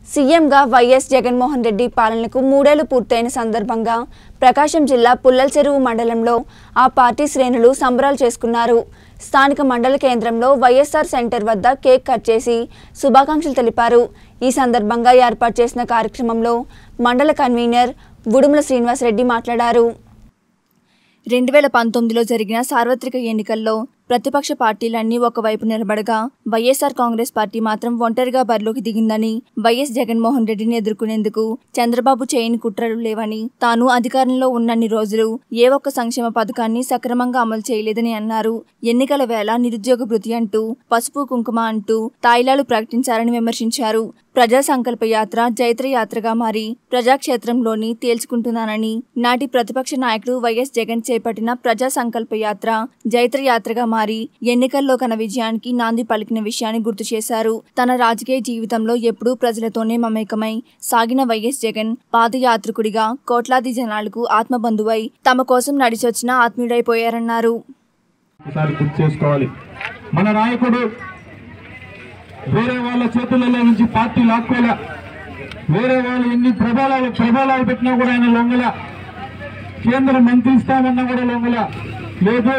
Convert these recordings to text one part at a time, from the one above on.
సీఎంగా వైఎస్ జగన్మోహన్ రెడ్డి పాలనకు మూడేళ్లు పూర్తయిన సందర్భంగా ప్రకాశం జిల్లా పుల్లల చెరువు మండలంలో ఆ పార్టీ శ్రేణులు సంబరాలు చేసుకున్నారు స్థానిక మండల కేంద్రంలో వైఎస్ఆర్ సెంటర్ వద్ద కేక్ కట్ చేసి శుభాకాంక్షలు తెలిపారు ఈ సందర్భంగా ఏర్పాటు చేసిన కార్యక్రమంలో మండల కన్వీనర్ బుడుముల శ్రీనివాసరెడ్డి మాట్లాడారు రెండు వేల పంతొమ్మిదిలో జరిగిన సార్వత్రిక ఎన్నికల్లో ప్రతిపక్ష పార్టీలన్నీ ఒకవైపు నిలబడగా వైఎస్ఆర్ కాంగ్రెస్ పార్టీ మాత్రం ఒంటరిగా బరిలోకి దిగిందని వైఎస్ జగన్మోహన్ రెడ్డిని ఎదుర్కొనేందుకు చంద్రబాబు చేయని కుట్రలు లేవని తాను అధికారంలో ఉన్నన్ని రోజులు ఏ ఒక్క సంక్షేమ పథకాన్ని సక్రమంగా అమలు చేయలేదని అన్నారు ఎన్నికల వేళ నిరుద్యోగ భృతి అంటూ పసుపు కుంకుమ అంటూ తాయిలాలు ప్రకటించారని విమర్శించారు ప్రజా సంకల్ప యాత్ర జైత్ర యాత్రగా మారి ప్రజాక్షేత్రంలోని తేల్చుకుంటున్నానని నాటి ప్రతిపక్ష నాయకుడు వైఎస్ జగన్ చేపట్టిన ప్రజా సంకల్ప యాత్ర జైత్ర యాత్రగా మారి ఎన్నికల్లో కన విజయానికి నాంది పలికిన విషయాన్ని గుర్తు చేశారు తన రాజకీయ జీవితంలో ఎప్పుడూ ప్రజలతోనే మమేకమై సాగిన వైఎస్ జగన్ పాదయాత్రికుడిగా కోట్లాది జనాలకు ఆత్మబంధువై తమ కోసం నడిచొచ్చిన ఆత్మీయుడైపోయారన్నారు ఒకసారి గుర్తు చేసుకోవాలి మన నాయకుడు వేరే వాళ్ళ చేతులలో నుంచి పార్టీ లాక్కోలే వేరే వాళ్ళు ఎన్ని ప్రభావాలు ప్రభావాలు పెట్టినా కూడా ఆయన లొంగల కేంద్ర మంత్రి ఇస్తామన్నా కూడా లొంగల లేదు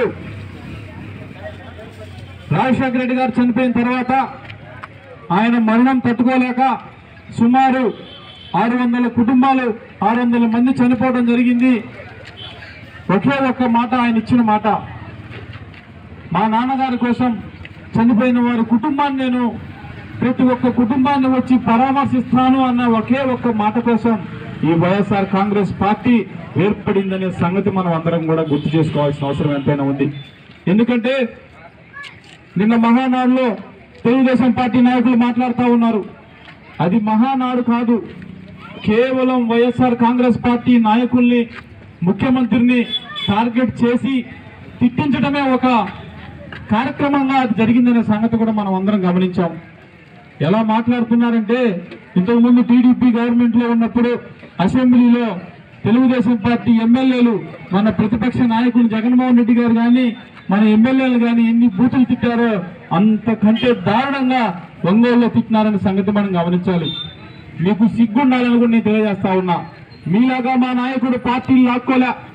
రాజశేఖర రెడ్డి గారు చనిపోయిన తర్వాత ఆయన మరణం తట్టుకోలేక సుమారు ఆరు వందల కుటుంబాలు ఆరు వందల మంది చనిపోవడం జరిగింది ఒకే ఒక్క మాట ఆయన ఇచ్చిన మాట మా నాన్నగారి కోసం చనిపోయిన వారి కుటుంబాన్ని నేను ప్రతి ఒక్క కుటుంబాన్ని వచ్చి పరామర్శిస్తాను అన్న ఒకే ఒక్క మాట కోసం ఈ వైఎస్ఆర్ కాంగ్రెస్ పార్టీ ఏర్పడిందనే సంగతి మనం అందరం కూడా గుర్తు చేసుకోవాల్సిన అవసరం ఎంతైనా ఉంది ఎందుకంటే నిన్న మహానాడులో తెలుగుదేశం పార్టీ నాయకులు మాట్లాడుతూ ఉన్నారు అది మహానాడు కాదు కేవలం వైఎస్ఆర్ కాంగ్రెస్ పార్టీ నాయకుల్ని ముఖ్యమంత్రిని టార్గెట్ చేసి తిట్టించడమే ఒక కార్యక్రమంగా అది జరిగిందనే సంగతి కూడా మనం అందరం గమనించాం ఎలా మాట్లాడుతున్నారంటే ఇంతకుముందు టీడీపీ గవర్నమెంట్ లో ఉన్నప్పుడు అసెంబ్లీలో తెలుగుదేశం పార్టీ ఎమ్మెల్యేలు మన ప్రతిపక్ష నాయకులు జగన్మోహన్ రెడ్డి గారు కానీ మన ఎమ్మెల్యేలు కానీ ఎన్ని బూతులు తిట్టారో అంతకంటే దారుణంగా ఒంగోలులో తిట్టినారనే సంగతి మనం గమనించాలి మీకు సిగ్గుండాలని కూడా నేను తెలియజేస్తా ఉన్నా మీలాగా మా నాయకుడు పార్టీలు లాక్కోలే